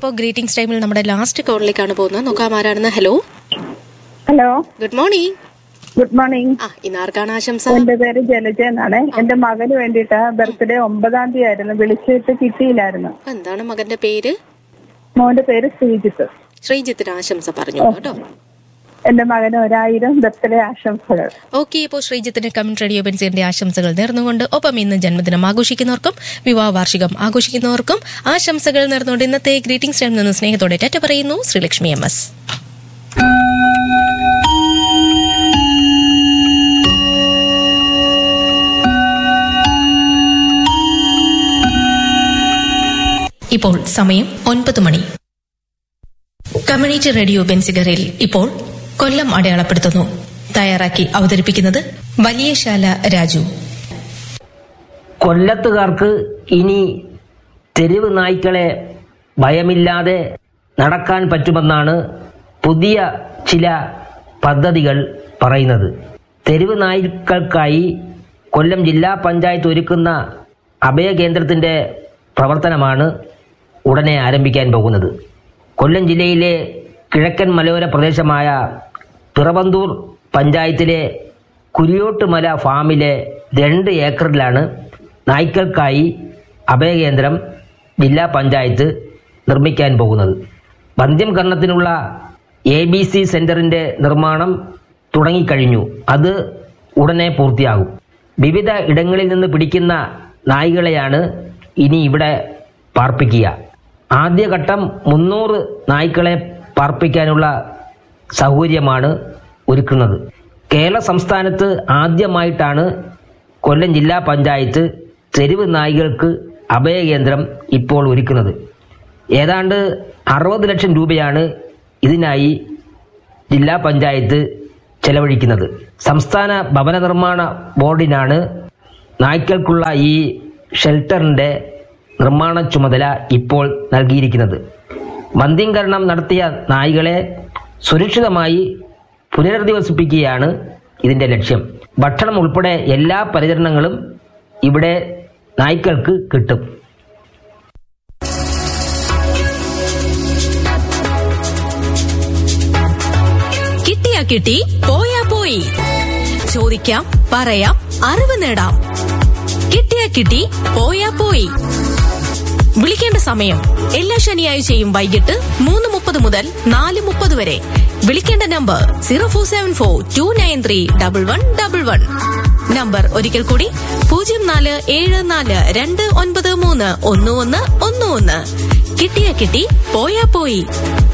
അപ്പോൾ ഗ്രീറ്റിംഗ്സ് ടൈമിൽ നമ്മുടെ ലാസ്റ്റ് കോളിലേക്കാണ് പോകുന്നത് നോക്കാം ആരാണെന്ന് hello hello good morning good morning ആ ഇന്ന് ആർക്കാണ് ആശംസ എന്റെ പേര് ജലജ എന്നാണ് എന്റെ മകന് വേണ്ടിയിട്ട് ബർത്ത്ഡേ ഒമ്പതാം തീയതി ആയിരുന്നു വിളിച്ചിട്ട് കിട്ടിയില്ലായിരുന്നു എന്താണ് മകന്റെ പേര് മോന്റെ പേര് ശ്രീജിത്ത് ശ്രീജിത്തിന് ആശംസ പറഞ്ഞു കേട്ടോ എന്റെ മകന് ഒരായിരം ബർത്ത്ഡേ ആശംസകൾ ഓക്കെ ഇപ്പോൾ ശ്രീജിത്തിന് കമന്റ് റേഡിയോ ബെൻസിന്റെ ആശംസകൾ നേർന്നുകൊണ്ട് ഒപ്പം ഇന്ന് ജന്മദിനം ആഘോഷിക്കുന്നവർക്കും വിവാഹ വാർഷികം ആഘോഷിക്കുന്നവർക്കും ആശംസകൾ നേർന്നുകൊണ്ട് ഇന്നത്തെ ഗ്രീറ്റിംഗ്സ് ടൈം നിന്ന് സ്നേഹത്തോടെ ടാറ്റ പറയുന്നു ശ്രീലക്ഷ്മി എം എസ് ഇപ്പോൾ സമയം ഒൻപത് മണി കമ്മ്യൂണിറ്റി റേഡിയോ ബെൻസിഗറിൽ ഇപ്പോൾ കൊല്ലം അടയാളപ്പെടുത്തുന്നു തയ്യാറാക്കി അവതരിപ്പിക്കുന്നത് വലിയശാല രാജു കൊല്ലത്തുകാർക്ക് ഇനി തെരുവ് നായ്ക്കളെ ഭയമില്ലാതെ നടക്കാൻ പറ്റുമെന്നാണ് പുതിയ ചില പദ്ധതികൾ പറയുന്നത് തെരുവ് നായ്ക്കൾക്കായി കൊല്ലം ജില്ലാ പഞ്ചായത്ത് ഒരുക്കുന്ന അഭയകേന്ദ്രത്തിൻ്റെ പ്രവർത്തനമാണ് ഉടനെ ആരംഭിക്കാൻ പോകുന്നത് കൊല്ലം ജില്ലയിലെ കിഴക്കൻ മലയോര പ്രദേശമായ പിറവന്തൂർ പഞ്ചായത്തിലെ കുരിയോട്ടുമല ഫാമിലെ രണ്ട് ഏക്കറിലാണ് നായ്ക്കൾക്കായി അഭയകേന്ദ്രം ജില്ലാ പഞ്ചായത്ത് നിർമ്മിക്കാൻ പോകുന്നത് വന്ധ്യം കർണത്തിനുള്ള എ ബി സി സെന്ററിന്റെ നിർമ്മാണം തുടങ്ങിക്കഴിഞ്ഞു അത് ഉടനെ പൂർത്തിയാകും വിവിധ ഇടങ്ങളിൽ നിന്ന് പിടിക്കുന്ന നായ്ക്കളെയാണ് ഇനി ഇവിടെ പാർപ്പിക്കുക ആദ്യഘട്ടം മുന്നൂറ് നായ്ക്കളെ പാർപ്പിക്കാനുള്ള സൗകര്യമാണ് ഒരുക്കുന്നത് കേരള സംസ്ഥാനത്ത് ആദ്യമായിട്ടാണ് കൊല്ലം ജില്ലാ പഞ്ചായത്ത് തെരുവ് നായ്കൾക്ക് അഭയകേന്ദ്രം ഇപ്പോൾ ഒരുക്കുന്നത് ഏതാണ്ട് അറുപത് ലക്ഷം രൂപയാണ് ഇതിനായി ജില്ലാ പഞ്ചായത്ത് ചെലവഴിക്കുന്നത് സംസ്ഥാന ഭവന നിർമ്മാണ ബോർഡിനാണ് നായ്ക്കൾക്കുള്ള ഈ ഷെൽട്ടറിന്റെ നിർമ്മാണ ചുമതല ഇപ്പോൾ നൽകിയിരിക്കുന്നത് വന്ധ്യംകരണം നടത്തിയ നായ്കളെ സുരക്ഷിതമായി പുനരധിവസിപ്പിക്കുകയാണ് ഇതിന്റെ ലക്ഷ്യം ഭക്ഷണം ഉൾപ്പെടെ എല്ലാ പരിചരണങ്ങളും ഇവിടെ നായ്ക്കൾക്ക് കിട്ടും കിട്ടിയാ കിട്ടി പോയാ പോയി ചോദിക്കാം പറയാം അറിവ് നേടാം കിട്ടിയാ കിട്ടി പോയാ പോയി വിളിക്കേണ്ട സമയം എല്ലാ ശനിയാഴ്ചയും വൈകിട്ട് മൂന്ന് മുപ്പത് മുതൽ നാല് മുപ്പത് വരെ വിളിക്കേണ്ട number zero four seven four two nine three double one double one number ഒരിക്കൽ കൂടി പൂജ്യം നാല് ഏഴ് നാല് രണ്ട് ഒൻപത് മൂന്ന് ഒന്ന് ഒന്ന് ഒന്ന് ഒന്ന് കിട്ടിയാ കിട്ടി പോയാ പോയി